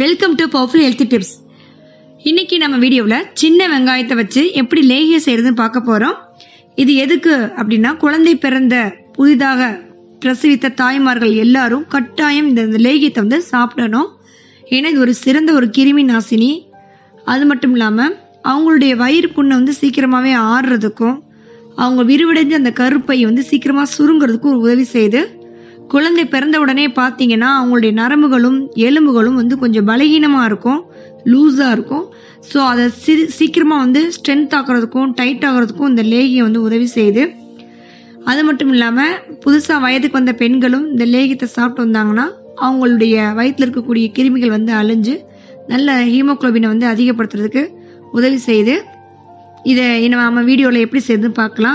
welcome to powerful health tips இன்னைக்கு நம்ம வீடியோவில் சின்ன வெங்காயத்தை வச்சு எப்படி லேகியம் செய்யறதுன்னு பார்க்க போகிறோம் இது எதுக்கு அப்படின்னா குழந்தை பிறந்த புதிதாக பிரசவித்த தாய்மார்கள் எல்லாரும் கட்டாயம் இந்த இந்த லேகியத்தை வந்து சாப்பிடணும் ஏன்னா இது ஒரு சிறந்த ஒரு கிருமி நாசினி அது மட்டும் இல்லாமல் அவங்களுடைய வயிறு புண்ணை வந்து சீக்கிரமாகவே ஆறுறதுக்கும் அவங்க விரிவடைஞ்ச அந்த கருப்பை வந்து சீக்கிரமாக சுருங்குறதுக்கும் ஒரு உதவி செய்யுது குழந்தை பிறந்த உடனே பார்த்தீங்கன்னா அவங்களுடைய நரம்புகளும் எலும்புகளும் வந்து கொஞ்சம் பலகீனமாக இருக்கும் லூஸாக இருக்கும் ஸோ அதை சி சீக்கிரமாக வந்து ஸ்ட்ரென்த் ஆகிறதுக்கும் டைட் ஆகிறதுக்கும் இந்த லேகியம் வந்து உதவி செய்யுது அது மட்டும் இல்லாமல் புதுசாக வயதுக்கு வந்த பெண்களும் இந்த லேகியத்தை சாப்பிட்டு வந்தாங்கன்னா அவங்களுடைய வயிற்றில் இருக்கக்கூடிய கிருமிகள் வந்து அழிஞ்சு நல்ல ஹீமோகுளோபினை வந்து அதிகப்படுத்துறதுக்கு உதவி செய்யுது இதை நம்ம நம்ம வீடியோவில் எப்படி செய்யுதுன்னு பார்க்கலாம்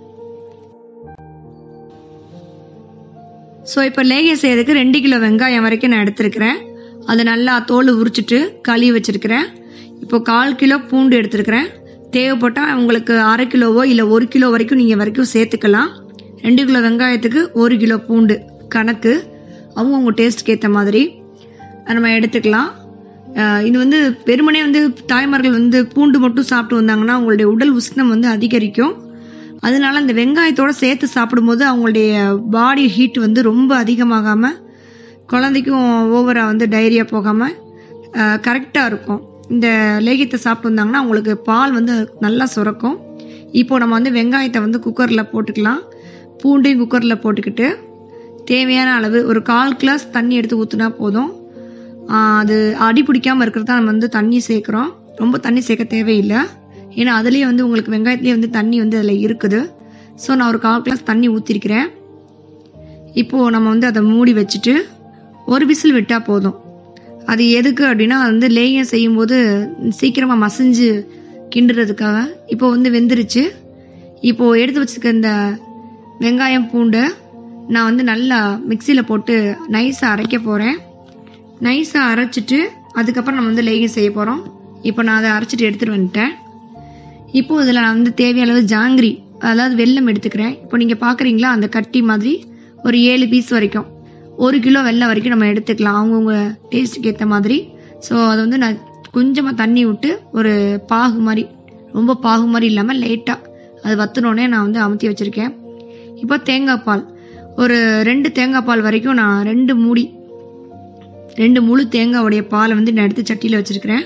ஸோ இப்போ லேகியம் செய்யறதுக்கு ரெண்டு கிலோ வெங்காயம் வரைக்கும் நான் எடுத்திருக்கிறேன் அதை நல்லா தோல் உரிச்சிட்டு கழுவி வச்சிருக்கிறேன் இப்போ கால் கிலோ பூண்டு எடுத்திருக்கிறேன் தேவைப்பட்டால் உங்களுக்கு அரை கிலோவோ இல்லை ஒரு கிலோ வரைக்கும் நீங்கள் வரைக்கும் சேர்த்துக்கலாம் ரெண்டு கிலோ வெங்காயத்துக்கு ஒரு கிலோ பூண்டு கணக்கு அவங்கவுங்க டேஸ்ட்க்கு ஏற்ற மாதிரி நம்ம எடுத்துக்கலாம் அஹ் இது வந்து வெறுமனே வந்து தாய்மார்கள் வந்து பூண்டு மட்டும் சாப்பிட்டு வந்தாங்கன்னா அவங்களுடைய உடல் உஷ்ணம் வந்து அதிகரிக்கும் அதனால அந்த வெங்காயத்தோட சேர்த்து சாப்பிடும்போது அவங்களுடைய பாடி ஹீட் வந்து ரொம்ப அதிகமாகாம குழந்தைக்கும் ஓவராக வந்து டைரியா போகாமல் கரெக்டாக இருக்கும் இந்த லேகியத்தை சாப்பிட்டு வந்தாங்கன்னா அவங்களுக்கு பால் வந்து நல்லா சுரக்கும் இப்போ நம்ம வந்து வெங்காயத்தை வந்து குக்கரில் போட்டுக்கலாம் பூண்டையும் குக்கரில் போட்டுக்கிட்டு தேவையான அளவு ஒரு கால் கிளாஸ் தண்ணி எடுத்து ஊற்றினா போதும் ஆஹ் அது அடி பிடிக்காம இருக்கிறது தான் நம்ம வந்து தண்ணி சேர்க்குறோம் ரொம்ப தண்ணி சேர்க்க தேவையில்லை ஏன்னா அதுலேயே வந்து உங்களுக்கு வெங்காயத்துலேயே வந்து தண்ணி வந்து அதில் இருக்குது ஸோ நான் ஒரு கால் கிளாஸ் தண்ணி ஊற்றிருக்கிறேன் இப்போது நம்ம வந்து அதை மூடி வச்சுட்டு ஒரு விசில் விட்டால் போதும் அது எதுக்கு அப்படின்னா அது வந்து லேயம் செய்யும்போது சீக்கிரமாக மசிஞ்சு கிண்டுறதுக்காக இப்போ வந்து வெந்துருச்சு இப்போது எடுத்து வச்சிருக்க இந்த வெங்காயம் பூண்டை நான் வந்து நல்லா மிக்சியில் போட்டு நைஸாக அரைக்க போகிறேன் நைஸாக அரைச்சிட்டு அதுக்கப்புறம் நம்ம வந்து லேகியம் செய்ய போகிறோம் இப்போ நான் அதை அரைச்சிட்டு எடுத்துகிட்டு வந்துட்டேன் இப்போ இதில் நான் வந்து தேவையான அளவு ஜாங்கிரி அதாவது வெல்லம் எடுத்துக்கிறேன் இப்போ நீங்கள் பார்க்குறீங்களா அந்த கட்டி மாதிரி ஒரு ஏழு பீஸ் வரைக்கும் ஒரு கிலோ வெல்லம் வரைக்கும் நம்ம எடுத்துக்கலாம் அவங்கவுங்க டேஸ்ட்டுக்கு ஏற்ற மாதிரி ஸோ அதை வந்து நான் கொஞ்சமாக தண்ணி விட்டு ஒரு பாகு மாதிரி ரொம்ப பாகு மாதிரி இல்லாமல் லைட்டாக அது வத்துனோடனே நான் வந்து அமுத்தி வச்சுருக்கேன் இப்போ தேங்காய் பால் ஒரு ரெண்டு தேங்காய் பால் வரைக்கும் நான் ரெண்டு மூடி ரெண்டு முழு தேங்காவுடைய பாலை வந்து நான் எடுத்து சட்டியில் வச்சுருக்கிறேன்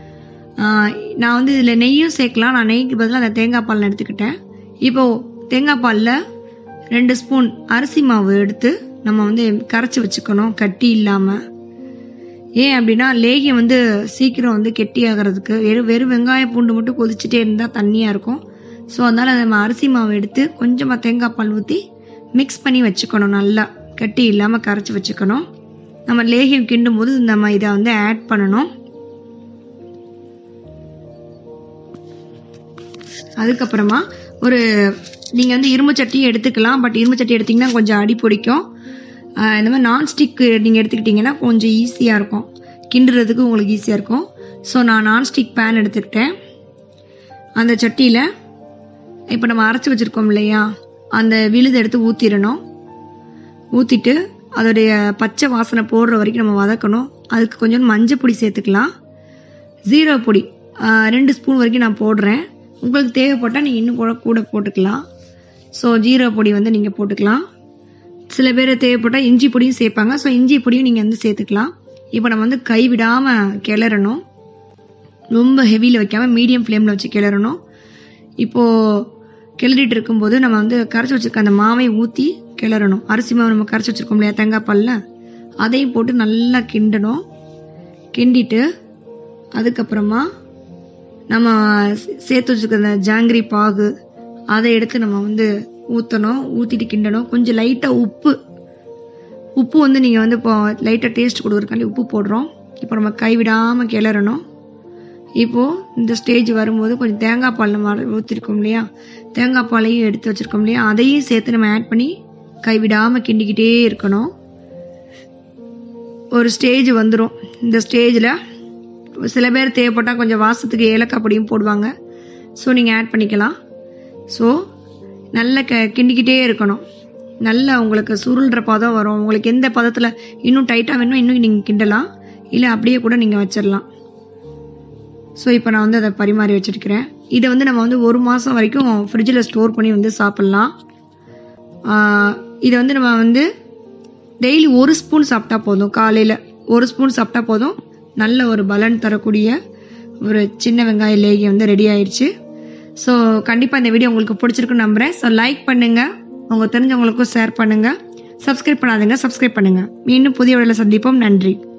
நான் வந்து இதில் நெய்யும் சேர்க்கலாம் நான் நெய்க்கு பதிலாக அந்த தேங்காய் பால் எடுத்துக்கிட்டேன் இப்போது தேங்காய் பாலில் ரெண்டு ஸ்பூன் அரிசி மாவு எடுத்து நம்ம வந்து கரைச்சி வச்சுக்கணும் கட்டி இல்லாமல் ஏன் அப்படின்னா லேகியம் வந்து சீக்கிரம் வந்து கெட்டி ஆகிறதுக்கு வெறும் வெறும் வெங்காயம் பூண்டு மட்டும் கொதிச்சுட்டே இருந்தால் தண்ணியாக இருக்கும் ஸோ அதனால் நம்ம அரிசி மாவு எடுத்து கொஞ்சமாக தேங்காய் பால் ஊற்றி மிக்ஸ் பண்ணி வச்சுக்கணும் நல்லா கட்டி இல்லாமல் கரைச்சி வச்சுக்கணும் நம்ம லேகியம் கிண்டும் போது நம்ம இதை வந்து ஆட் பண்ணணும் அதுக்கப்புறமா ஒரு நீங்கள் வந்து இரும்பு சட்டியும் எடுத்துக்கலாம் பட் இரும்பு சட்டி எடுத்திங்கன்னா கொஞ்சம் அடி பிடிக்கும் ஆஹ் இந்த மாதிரி நான்ஸ்டிக் நீங்கள் எடுத்துக்கிட்டிங்கன்னா கொஞ்சம் ஈஸியாக இருக்கும் கிண்டுறதுக்கு உங்களுக்கு ஈஸியாக இருக்கும் ஸோ நான் நான்ஸ்டிக் பேன் எடுத்துக்கிட்டேன் அந்த சட்டியில் இப்போ நம்ம அரைச்சி வச்சுருக்கோம் இல்லையா அந்த விழுதை எடுத்து ஊற்றிடணும் ஊற்றிட்டு அதோடைய பச்சை வாசனை போடுற வரைக்கும் நம்ம வதக்கணும் அதுக்கு கொஞ்சம் மஞ்சள் பொடி சேர்த்துக்கலாம் ஜீரோ பொடி ஆஹ் ரெண்டு ஸ்பூன் வரைக்கும் நான் போடுறேன் உங்களுக்கு தேவைப்பட்டால் நீங்கள் இன்னும் கூட கூட போட்டுக்கலாம் ஸோ ஜீரோ பொடி வந்து நீங்கள் போட்டுக்கலாம் சில பேர் தேவைப்பட்டால் இஞ்சி பொடியும் சேர்ப்பாங்க ஸோ இஞ்சி பொடியும் நீங்கள் வந்து சேர்த்துக்கலாம் இப்போ நம்ம வந்து கைவிடாமல் கிளறணும் ரொம்ப ஹெவியில் வைக்காமல் மீடியம் ஃப்ளேமில் வச்சு கிளறணும் இப்போது கிளறிட்டு இருக்கும்போது நம்ம வந்து கரைச்சி வச்சிருக்க அந்த மாவை ஊற்றி கிளறணும் அரிசி மாவு நம்ம கரைச்சி வச்சிருக்கோம் இல்லையா தேங்காய் பாலில் அதையும் போட்டு நல்லா கிண்டணும் கிண்டிட்டு அதுக்கப்புறமா நம்ம சே- சேர்த்து வச்சிருக்க அந்த ஜாங்கிரி பாகு அதை எடுத்து நம்ம வந்து ஊற்றணும் ஊற்றிட்டு கிண்டணும் கொஞ்சம் லைட்டாக உப்பு உப்பு வந்து நீங்கள் வந்து இப்போ லைட்டாக டேஸ்ட் கொடுக்குறக்காண்டி உப்பு போடுறோம் இப்போ நம்ம கைவிடாமல் கிளறணும் இப்போது இந்த ஸ்டேஜ் வரும்போது கொஞ்சம் தேங்காய் பால் நம்ம ஊற்றிருக்கோம் இல்லையா தேங்காய் பாலையும் எடுத்து வச்சுருக்கோம் இல்லையா அதையும் சேர்த்து நம்ம ஆட் பண்ணி கைவிடாமல் கிண்டிக்கிட்டே இருக்கணும் ஒரு ஸ்டேஜ் வந்துடும் இந்த ஸ்டேஜில் சில பேர் தேவைப்பட்டால் கொஞ்சம் வாசத்துக்கு ஏலக்காய் பொடியும் போடுவாங்க ஸோ நீங்கள் ஆட் பண்ணிக்கலாம் ஸோ நல்ல க கிண்டிக்கிட்டே இருக்கணும் நல்லா உங்களுக்கு சுருள்ற பதம் வரும் உங்களுக்கு எந்த பதத்தில் இன்னும் டைட்டாக வேணுமோ இன்னும் நீங்கள் கிண்டலாம் இல்லை அப்படியே கூட நீங்கள் வச்சிடலாம் ஸோ இப்போ நான் வந்து அதை பரிமாறி வச்சிருக்கிறேன் இதை வந்து நம்ம வந்து ஒரு மாதம் வரைக்கும் ஃப்ரிட்ஜில் ஸ்டோர் பண்ணி வந்து சாப்பிட்லாம் ஆஹ் இதை வந்து நம்ம வந்து டெய்லி ஒரு ஸ்பூன் சாப்பிட்டா போதும் காலையில் ஒரு ஸ்பூன் சாப்பிட்டா போதும் நல்ல ஒரு பலன் தரக்கூடிய ஒரு சின்ன வெங்காய லேகி வந்து ரெடி ஆயிடுச்சு ஸோ கண்டிப்பாக இந்த வீடியோ உங்களுக்கு பிடிச்சிருக்குன்னு நம்புகிறேன் ஸோ லைக் பண்ணுங்கள் உங்கள் தெரிஞ்சவங்களுக்கும் ஷேர் பண்ணுங்கள் சப்ஸ்கிரைப் பண்ணாதுங்க சப்ஸ்கிரைப் பண்ணுங்கள் மீண்டும் புதிய வீடியோவில் சந்திப்போம் நன்றி